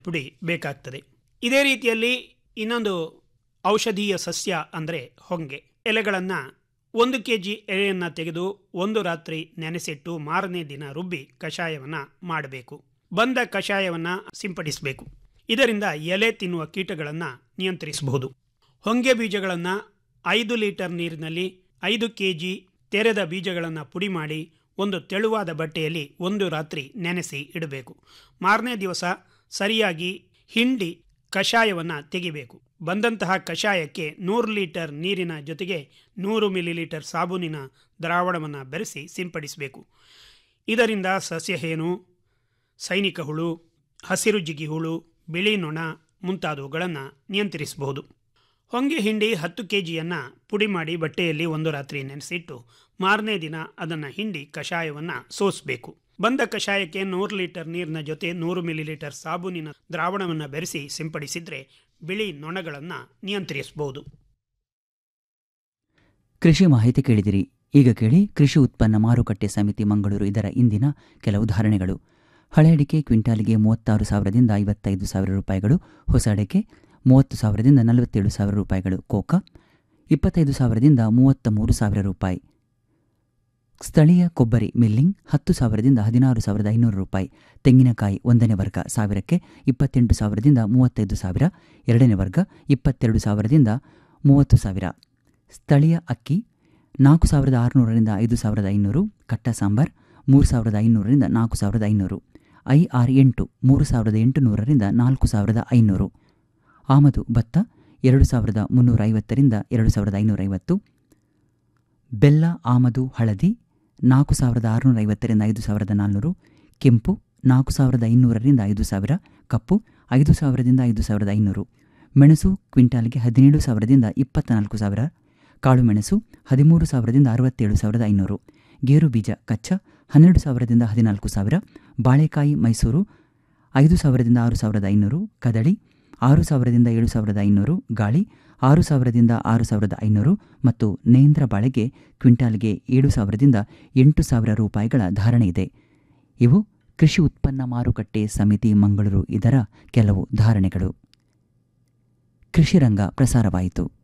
ಪುಡಿ ಬೇಕಾಗ್ತದೆ ಇದೇ ರೀತಿಯಲ್ಲಿ ಇನ್ನೊಂದು ಔಷಧೀಯ ಸಸ್ಯ ಅಂದರೆ ಹೊಂಗೆ ಎಲೆಗಳನ್ನು ಒಂದು ಕೆ ಜಿ ಎಲೆಯನ್ನು ತೆಗೆದು ಒಂದು ರಾತ್ರಿ ನೆನೆಸಿಟ್ಟು ಮಾರನೇ ದಿನ ರುಬ್ಬಿ ಕಷಾಯವನ್ನು ಮಾಡಬೇಕು ಬಂದ ಕಷಾಯವನ್ನು ಸಿಂಪಡಿಸಬೇಕು ಇದರಿಂದ ಎಲೆ ತಿನ್ನುವ ಕೀಟಗಳನ್ನು ನಿಯಂತ್ರಿಸಬಹುದು ಹೊಂಗೆ ಬೀಜಗಳನ್ನು ಐದು ಲೀಟರ್ ನೀರಿನಲ್ಲಿ ಐದು ಕೆ ಜಿ ತೆರೆದ ಬೀಜಗಳನ್ನು ಪುಡಿ ಮಾಡಿ ಒಂದು ತೆಳುವಾದ ಬಟ್ಟೆಯಲ್ಲಿ ಒಂದು ರಾತ್ರಿ ನೆನೆಸಿ ಇಡಬೇಕು ಮಾರನೇ ದಿವಸ ಸರಿಯಾಗಿ ಹಿಂಡಿ ಕಷಾಯವನ್ನು ತೆಗಿಬೇಕು ಬಂದಂತಹ ಕಷಾಯಕ್ಕೆ ನೂರು ಲೀಟರ್ ನೀರಿನ ಜೊತೆಗೆ ನೂರು ಮಿಲಿಲೀಟರ್ ಸಾಬೂನಿನ ದ್ರಾವಣವನ್ನು ಬೆರೆಸಿ ಸಿಂಪಡಿಸಬೇಕು ಇದರಿಂದ ಸಸ್ಯಹೇನು ಸೈನಿಕ ಹುಳು ಹಸಿರು ಜಿಗಿ ಹುಳು ಬಿಳಿ ನೊಣ ಮುಂತಾದವುಗಳನ್ನು ನಿಯಂತ್ರಿಸಬಹುದು ಹೊಂಗೆ ಹಿಂಡಿ ಹತ್ತು ಕೆ ಜಿಯನ್ನು ಪುಡಿ ಮಾಡಿ ಬಟ್ಟೆಯಲ್ಲಿ ಒಂದು ರಾತ್ರಿ ನೆನೆಸಿಟ್ಟು ಮಾರನೇ ದಿನ ಅದನ್ನು ಹಿಂಡಿ ಕಷಾಯವನ್ನು ಸೋಸಬೇಕು ಬಂದ ಕಷಾಯಕ್ಕೆ ನೂರು ಲೀಟರ್ ನೀರಿನ ಜೊತೆ ನೂರು ಮಿಲಿಲೀಟರ್ ಸಾಬೂನಿನ ದ್ರಾವಣವನ್ನು ಬೆರೆಸಿ ಸಿಂಪಡಿಸಿದರೆ ಬಿಳಿ ನೊಣಗಳನ್ನು ನಿಯಂತ್ರಿಸಬಹುದು ಕೃಷಿ ಮಾಹಿತಿ ಕೇಳಿದಿರಿ ಈಗ ಕೇಳಿ ಕೃಷಿ ಉತ್ಪನ್ನ ಮಾರುಕಟ್ಟೆ ಸಮಿತಿ ಮಂಗಳೂರು ಇದರ ಇಂದಿನ ಕೆಲವು ಧಾರಣೆಗಳು ಹಳೆ ಅಡಿಕೆ ಕ್ವಿಂಟಾಲಿಗೆ ಮೂವತ್ತಾರು ಸಾವಿರದಿಂದ ಐವತ್ತೈದು ಸಾವಿರ ರೂಪಾಯಿಗಳು ಹೊಸ ಅಡಿಕೆ ಮೂವತ್ತು ಸಾವಿರದಿಂದ ನಲವತ್ತೇಳು ಸಾವಿರ ರೂಪಾಯಿಗಳು ಕೋಕಾ ಇಪ್ಪತ್ತೈದು ಸಾವಿರದಿಂದ ಮೂವತ್ತ ಮೂರು ಸಾವಿರ ರೂಪಾಯಿ ಸ್ಥಳೀಯ ಕೊಬ್ಬರಿ ಮಿಲ್ಲಿಂಗ್ ಹತ್ತು ಸಾವಿರದಿಂದ ಹದಿನಾರು ಸಾವಿರದ ಐನೂರು ರೂಪಾಯಿ ತೆಂಗಿನಕಾಯಿ ಒಂದನೇ ವರ್ಗ ಸಾವಿರಕ್ಕೆ ಇಪ್ಪತ್ತೆಂಟು ಸಾವಿರದಿಂದ ಮೂವತ್ತೈದು ಸಾವಿರ ಎರಡನೇ ವರ್ಗ ಇಪ್ಪತ್ತೆರಡು ಸಾವಿರದಿಂದ ಮೂವತ್ತು ಸಾವಿರ ಸ್ಥಳೀಯ ಅಕ್ಕಿ ನಾಲ್ಕು ಸಾವಿರದ ಆರುನೂರರಿಂದ ಐದು ಸಾವಿರದ ಐನೂರು ಕಟ್ಟ ಸಾಂಬಾರ್ ಮೂರು ಸಾವಿರದ ಐನೂರರಿಂದ ನಾಲ್ಕು ಸಾವಿರದ ಐನೂರು ಐ ಆರ್ ಎಂಟು ಮೂರು ಸಾವಿರದ ಎಂಟುನೂರರಿಂದ ನಾಲ್ಕು ಸಾವಿರದ ಐನೂರು ಆಮದು ಭತ್ತ ಎರಡು ಸಾವಿರದ ಮುನ್ನೂರ ಐವತ್ತರಿಂದ ಎರಡು ಸಾವಿರದ ಐನೂರೈವತ್ತು ಬೆಲ್ಲ ಆಮದು ಹಳದಿ ನಾಲ್ಕು ಸಾವಿರದ ಆರುನೂರ ಐವತ್ತರಿಂದ ಐದು ಸಾವಿರದ ನಾಲ್ನೂರು ಕೆಂಪು ನಾಲ್ಕು ಸಾವಿರದ ಐನೂರರಿಂದ ಐದು ಸಾವಿರ ಕಪ್ಪು ಐದು ಸಾವಿರದಿಂದ ಐದು ಸಾವಿರದ ಐನೂರು ಮೆಣಸು ಕ್ವಿಂಟಾಲ್ಗೆ ಹದಿನೇಳು ಸಾವಿರದಿಂದ ಇಪ್ಪತ್ತ ನಾಲ್ಕು ಸಾವಿರ ಕಾಳು ಮೆಣಸು ಹದಿಮೂರು ಸಾವಿರದಿಂದ ಅರವತ್ತೇಳು ಸಾವಿರದ ಐನೂರು ಗೇರು ಬೀಜ ಕಚ್ಚಾ ಹನ್ನೆರಡು ಸಾವಿರದಿಂದ ಹದಿನಾಲ್ಕು ಸಾವಿರ ಬಾಳೆಕಾಯಿ ಮೈಸೂರು ಐದು ಸಾವಿರದಿಂದ ಆರು ಸಾವಿರದ ಐನೂರು ಕದಳಿ ಆರು ಸಾವಿರದಿಂದ ಏಳು ಸಾವಿರದ ಐನೂರು ಗಾಳಿ ಆರು ಸಾವಿರದಿಂದ ಆರು ಸಾವಿರದ ಐನೂರು ಮತ್ತು ನೇಂದ್ರ ಬಾಳೆಗೆ ಕ್ವಿಂಟಾಲ್ಗೆ ಏಳು ಸಾವಿರದಿಂದ ಎಂಟು ಸಾವಿರ ರೂಪಾಯಿಗಳ ಧಾರಣೆ ಇದೆ ಇವು ಕೃಷಿ ಉತ್ಪನ್ನ ಮಾರುಕಟ್ಟೆ ಸಮಿತಿ ಮಂಗಳೂರು ಇದರ ಕೆಲವು ಧಾರಣೆಗಳು ಕೃಷಿರಂಗ ಪ್ರಸಾರವಾಯಿತು